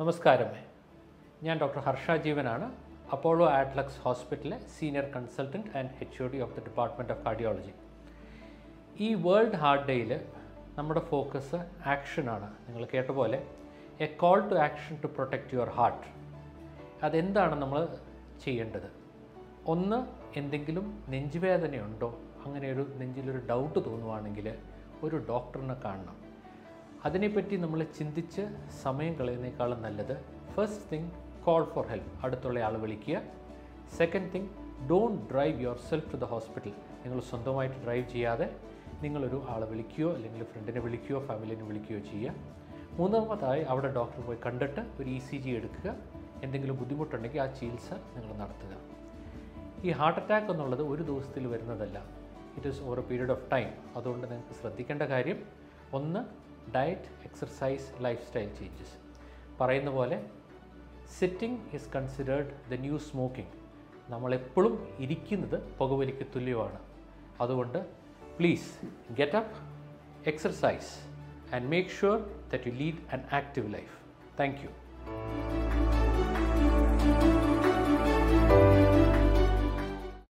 നമസ്കാരം ഞാൻ ഡോക്ടർ ഹർഷ ജീവനാണ് അപ്പോളോ ആറ്റ്ലക്സ് ഹോസ്പിറ്റലിലെ senior consultant and H O D of the department of cardiology ഈ വേൾഡ് ഹാർട്ട് ഡേയിൽ നമ്മുടെ ഫോക്കസ് ആക്ഷനാണ് നിങ്ങൾ കേട്ട പോലെ a call to action to protect your heart അതെന്താണ് നമ്മൾ ചെയ്യേണ്ടത് ഒന്ന് എന്തെങ്കിലും നെഞ്ചുവേദനയുണ്ടോ അങ്ങനെ ഒരു നെഞ്ചിലൊരു ഡൗട്ട് തോന്നുവാണെങ്കിൽ ഒരു ഡോക്ടറിനെ കാണണം അതിനെപ്പറ്റി നമ്മൾ ചിന്തിച്ച് സമയം കളയുന്നേക്കാളും നല്ലത് first thing call for help അടുത്തുള്ള ആൾ വിളിക്കുക second thing don't drive yourself to the hospital നിങ്ങൾ സ്വന്തമായിട്ട് ഡ്രൈവ് ചെയ്യാതെ നിങ്ങളൊരു ആളെ വിളിക്കുകയോ അല്ലെങ്കിൽ ഫ്രണ്ടിനെ വിളിക്കുകയോ ഫാമിലിനെ വിളിക്കുകയോ ചെയ്യുക മൂന്നാമതായി അവിടെ ഡോക്ടർ പോയി കണ്ടിട്ട് ഒരു ഇ സി ജി എടുക്കുക എന്തെങ്കിലും ബുദ്ധിമുട്ടുണ്ടെങ്കിൽ ആ ചികിത്സ നിങ്ങൾ നടത്തുക ഈ ഹാർട്ട് അറ്റാക്ക് എന്നുള്ളത് ഒരു ദിവസത്തിൽ വരുന്നതല്ല it is over a period of time അതുകൊണ്ട് നിങ്ങൾക്ക് ശ്രദ്ധിക്കേണ്ട കാര്യം ഒന്ന് diet exercise lifestyle changes പറയുന്ന പോലെ sitting is considered the new smoking നമ്മളെപ്പോഴും ഇരിക്കുന്നത് പുകവലിക്ക് തുല്യമാണ് അതുകൊണ്ട് please get up exercise and make sure that you lead an active life thank U